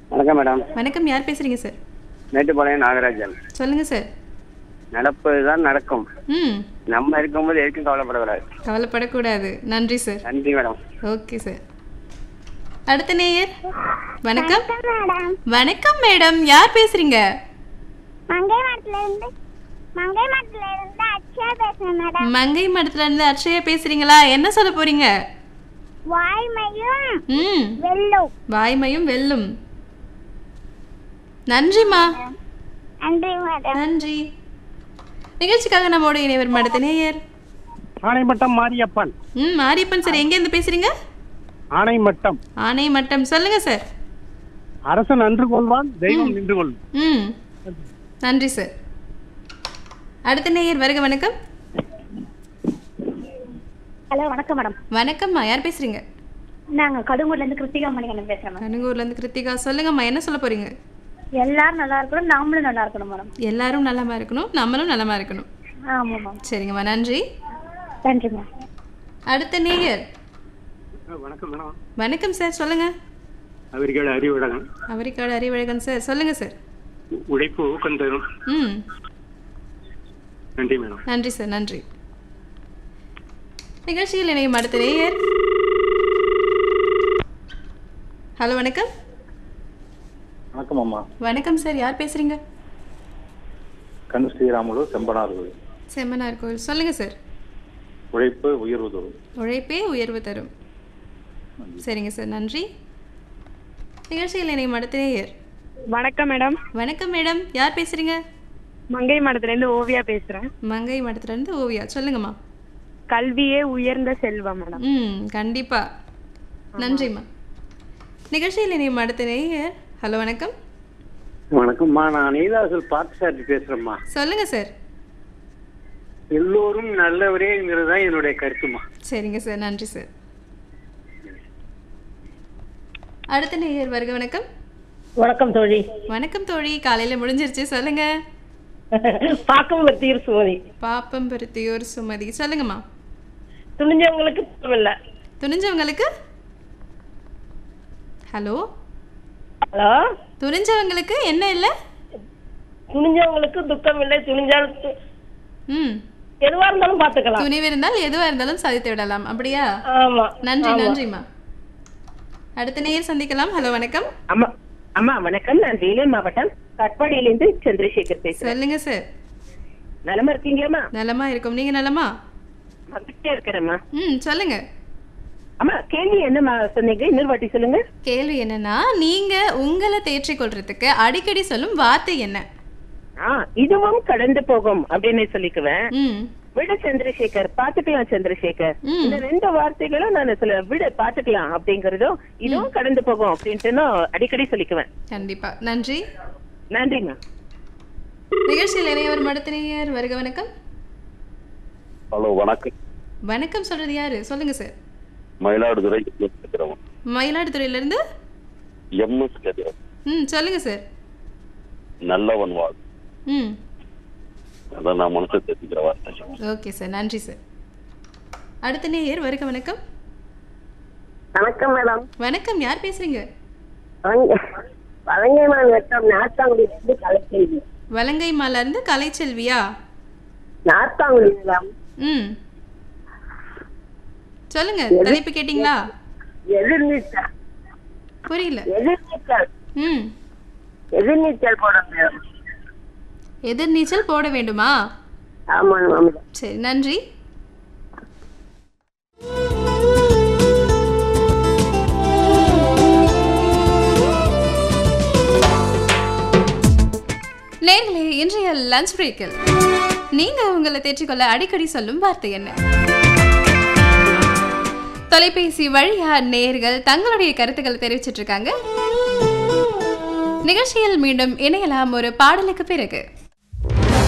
வணக்கம் மேடம் வணக்கம் யார் பேசுறீங்க சார் மேட்டுப்பாளையம் நாகராஜன் சொல்லுங்க சார் நடப்பது தான் நடக்கும் ம் நம்ம இருக்கும்போது எதுக்கும் கவலைப்படக்கூடாது கவலைப்படக்கூடாது நன்றி சார் நன்றி மேடம் ஓகே சார் அடுத்த நேயர் வணக்கம் மேடம் வணக்கம் மேடம் யார் பேசுறீங்க மங்கை மரத்துல இருந்து மங்கை மரத்துல இருந்து அக்ஷயா பேசுறேன் மேடம் மங்கை மடத்துல இருந்து அக்ஷயா பேசுறீங்களா என்ன சொல்ல போறீங்க வாய்மையும் ம் வெல்லும் வாய்மையும் வெல்லும் நன்றிம்மா நன்றி மேடம் நன்றி நிகழ்ச்சிக்காக நம்மோட இணைவர் மடத்த நேயர் ஆனைமட்டம் மாரியப்பன் ம் மாரியப்பன் சார் எங்கேருந்து பேசுறீங்க ஆனைமட்டம் ஆனை மட்டம் சொல்லுங்க சார் அரசன் அன்று கொள்வான் தெய்வம் நின்று கொள்ளும் ம் நன்றி சார் அடுத்த நேயர் வருக வணக்கம் ஹலோ வணக்கம் மேடம் வணக்கம்மா யார் பேசுறீங்க நாங்க கடுங்கூர்ல இருந்து கிருத்திகா மணிகண்டன் பேசுறேன் மேடம் கனுங்கூர்ல இருந்து கிருத்திகா சொல்லுங்கம்மா என்ன சொல்ல போறீங்க எல்லாரும் நல்லா இருக்கணும் நாமளும் நல்லா இருக்கணும் மேடம் எல்லாரும் நலமா இருக்கணும் நம்மளும் நலமா இருக்கணும் ஆமா மேம் சரிங்கம்மா நன்றி நன்றி மேம் அடுத்த நேயர் வணக்கம் மேடம் வணக்கம் சார் சொல்லுங்க அவர்கள் அறிவுடன் அவரிக்காடு அறிவழகன் சார் சொல்லுங்க சார் உழைப்பு ஊக்கம் தரும் ம் நன்றி மேடம் நன்றி சார் நன்றி நிகழ்ச்சியில் இணையும் அடுத்த நேயர் ஹலோ வணக்கம் வணக்கம் அம்மா வணக்கம் சார் யார் பேசுறீங்க கண் ஸ்ரீராமுலு செம்பனார் கோயில் செம்மனார் கோயில் சொல்லுங்க சார் உழைப்பு உயர்வு தரும் உழைப்பே உயர்வு தரும் சரிங்க சார் நன்றி நிகழ்ச்சியில் இணையும் அடுத்த நேயர் வணக்கம் மேடம் வணக்கம் மேடம் யார் பேசுறீங்க மங்கை மடத்துலேருந்து ஓவியா பேசுகிறேன் மங்கை மடத்துல இருந்து ஓவியா சொல்லுங்கம்மா கல்வியே உயர்ந்த செல்வம் மேடம் ம் கண்டிப்பா நன்றிம்மா நிகழ்ச்சியில் இணையும் அடுத்த நேயர் ஹலோ வணக்கம் வணக்கம்மா நான் நீலாசல் பார்த்தசாரதி பேசுறேம்மா சொல்லுங்க சார் எல்லோரும் நல்லவரேங்கிறது தான் என்னுடைய கருத்துமா சரிங்க சார் நன்றி சார் அடுத்த நேயர் வருக வணக்கம் வணக்கம் தோழி வணக்கம் தோழி காலையில முடிஞ்சிருச்சு சொல்லுங்க பாக்கம் தீர் சுமதி பாப்பம் பருத்தியூர் சுமதி சொல்லுங்கம்மா துணிஞ்சவங்களுக்கு இல்ல துணிஞ்சவங்களுக்கு ஹலோ ஹலோ துணிஞ்சவங்களுக்கு என்ன இல்லை துணிஞ்சவங்களுக்கு துக்கம் இல்லை துணிஞ்சால் து- ம் எதுவா இருந்தாலும் பாத்துக்கலாம் துணிவு இருந்தால் எதுவா இருந்தாலும் சாதித்து விடலாம் அப்படியா ஆமா நன்றி நன்றிம்மா அடுத்த நேயர் சந்திக்கலாம் ஹலோ வணக்கம் அம்மா அம்மா வணக்கம் நான் வேலூர் மாவட்டம் கட்பாடியிலிருந்து சந்திரசேகர் பேசுறேன் சொல்லுங்க சார் நலமா இருக்கீங்களாம்மா நலமா இருக்கும் நீங்க நலமா மகிழ்ச்சியா இருக்கிறேம்மா ம் சொல்லுங்க அம்மா கேள்வி என்னம்மா சொன்னீங்க இன்னொரு வாட்டி சொல்லுங்க கேள்வி என்னன்னா நீங்க உங்களை தேற்றிக் கொள்றதுக்கு அடிக்கடி சொல்லும் வார்த்தை என்ன ஆ இதுவும் கடந்து போகும் அப்படின்னு சொல்லிக்குவேன் ம் விடு சந்திரசேகர் பாத்துக்கலாம் சந்திரசேகர் ம். இந்த ரெண்டு வார்த்தைகளும் நான் சில விடு பாத்துக்கலாம் அப்படிங்கறதும் இதுவும் கடந்து போகும் அப்படின்ட்டு நான் அடிக்கடி சொல்லிக்குவேன் கண்டிப்பா நன்றி நன்றிம்மா நிகழ்ச்சியில் இணையவர் மடத்தினையர் வருக வணக்கம் ஹலோ வணக்கம் வணக்கம் சொல்றது யாரு சொல்லுங்க சார் மயிலாடுதுறை கதிரவன் மயிலாடுதுறையில இருந்து எம்எஸ் கதிரவன் ம் சொல்லுங்க சார் நல்லவன் வாழ் ம் அதான் நான் மனசை தெரிஞ்சுக்கிற வார்த்தை ஓகே சார் நன்றி சார் அடுத்த நேயர் வருக வணக்கம் வணக்கம் மேடம் வணக்கம் யார் பேசுறீங்க பழங்கைமான் வட்டம் நாத்தாங்குடியிலிருந்து கலைச்செல்வி வலங்கை மாலா இருந்து கலைச்செல்வியா நாத்தாங்குடி மேடம் ம் சொல்லுங்க தலைப்பு கேட்டிங்களா எதிர்நீச்சல் புரியல எதிர்நீச்சல் ம் எதிர்நீச்சல் போட மேடம் எதிர்நீச்சல் போட வேண்டுமா ஆமாங்க மேடம் சரி நன்றி நேர்களே இன்றைய லஞ்ச் பிரேக்கில் நீங்க உங்களை தேற்றிக்கொள்ள அடிக்கடி சொல்லும் வார்த்தை என்ன தொலைபேசி வழியா நேர்கள் தங்களுடைய கருத்துக்களை தெரிவிச்சிட்டு இருக்காங்க நிகழ்ச்சியில் மீண்டும் இணையலாம் ஒரு பாடலுக்கு பிறகு